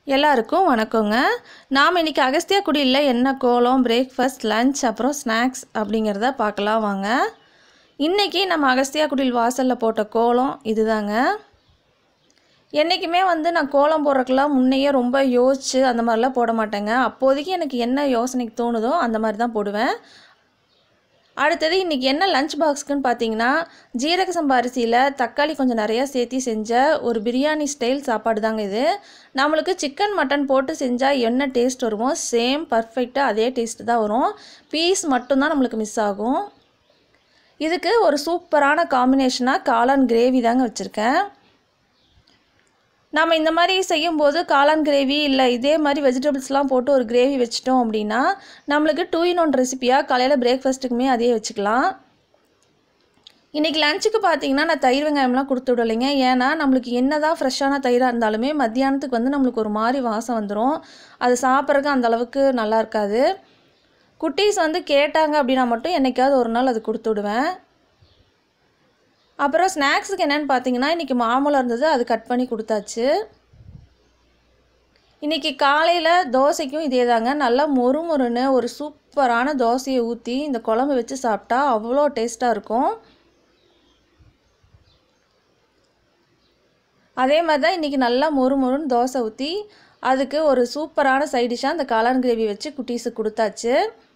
எல்லாருக்கும் வணக்கங்க நாம் இன்றைக்கி அகஸ்தியா குடியில் என்ன கோலம் பிரேக்ஃபாஸ்ட் லஞ்ச் அப்புறம் ஸ்நாக்ஸ் அப்படிங்கிறத பார்க்கலாம் வாங்க இன்றைக்கி நம்ம அகஸ்தியா குடில் வாசலில் போட்ட கோலம் இதுதாங்க என்றைக்குமே வந்து நான் கோலம் போடுறதுக்கெல்லாம் முன்னையே ரொம்ப யோசித்து அந்த மாதிரிலாம் போட மாட்டேங்க அப்போதைக்கு எனக்கு என்ன யோசனைக்கு தோணுதோ அந்த மாதிரி தான் போடுவேன் அடுத்தது இன்றைக்கி என்ன லஞ்ச் பாக்ஸ்க்குன்னு பார்த்தீங்கன்னா ஜீரக சம்பா அரிசியில் தக்காளி கொஞ்சம் நிறையா சேர்த்தி செஞ்ச ஒரு பிரியாணி ஸ்டைல் சாப்பாடு தாங்க இது நம்மளுக்கு சிக்கன் மட்டன் போட்டு செஞ்சால் என்ன டேஸ்ட் வருமோ சேம் பர்ஃபெக்டாக அதே டேஸ்ட் தான் வரும் பீஸ் மட்டும்தான் நம்மளுக்கு மிஸ் ஆகும் இதுக்கு ஒரு சூப்பரான காம்பினேஷனாக காளான் கிரேவி தாங்க வச்சுருக்கேன் நம்ம இந்த மாதிரி செய்யும்போது காளான் கிரேவி இல்லை இதே மாதிரி வெஜிடபிள்ஸ்லாம் போட்டு ஒரு கிரேவி வச்சிட்டோம் அப்படின்னா நம்மளுக்கு டூ இன் ஒன் ரெசிபியாக காலையில் பிரேக்ஃபாஸ்ட்டுக்குமே அதே வச்சுக்கலாம் இன்றைக்கி லஞ்சுக்கு பார்த்தீங்கன்னா நான் தயிர் வெங்காயம்லாம் கொடுத்து விடலைங்க ஏன்னா நம்மளுக்கு என்ன தான் ஃப்ரெஷ்ஷான தயிராக இருந்தாலுமே மத்தியானத்துக்கு வந்து நம்மளுக்கு ஒரு மாதிரி வாசம் வந்துடும் அது சாப்பிட்றதுக்கு அந்த அளவுக்கு நல்லா இருக்காது குட்டீஸ் வந்து கேட்டாங்க அப்படின்னா மட்டும் என்றைக்காவது ஒரு நாள் அது கொடுத்து விடுவேன் அப்புறம் ஸ்நாக்ஸுக்கு என்னென்னு பார்த்தீங்கன்னா இன்றைக்கி மாம்பழம் இருந்தது அது கட் பண்ணி கொடுத்தாச்சு இன்றைக்கி காலையில் தோசைக்கும் இதே தாங்க நல்லா மொறு மொறுன்னு ஒரு சூப்பரான தோசையை ஊற்றி இந்த குழம்பு வச்சு சாப்பிட்டா அவ்வளோ டேஸ்ட்டாக இருக்கும் அதே மாதிரி தான் இன்றைக்கி நல்லா மொறு மொறுன்னு தோசை ஊற்றி அதுக்கு ஒரு சூப்பரான சைடிஷாக அந்த காளான் கிரேவி வச்சு குட்டீஸுக்கு கொடுத்தாச்சு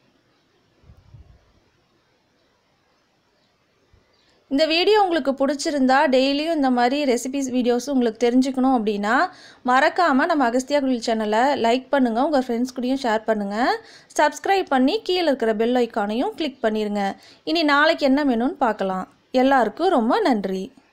இந்த வீடியோ உங்களுக்கு பிடிச்சிருந்தா டெய்லியும் இந்த மாதிரி ரெசிபிஸ் வீடியோஸ் உங்களுக்கு தெரிஞ்சுக்கணும் அப்படின்னா மறக்காமல் நம்ம அகஸ்தியா குடில் சேனலை லைக் பண்ணுங்கள் உங்கள் ஃப்ரெண்ட்ஸ் கூடயும் ஷேர் பண்ணுங்கள் சப்ஸ்கிரைப் பண்ணி கீழே இருக்கிற பெல் ஐக்கானையும் கிளிக் பண்ணிடுங்க இனி நாளைக்கு என்ன வேணும்னு பார்க்கலாம் எல்லாருக்கும் ரொம்ப நன்றி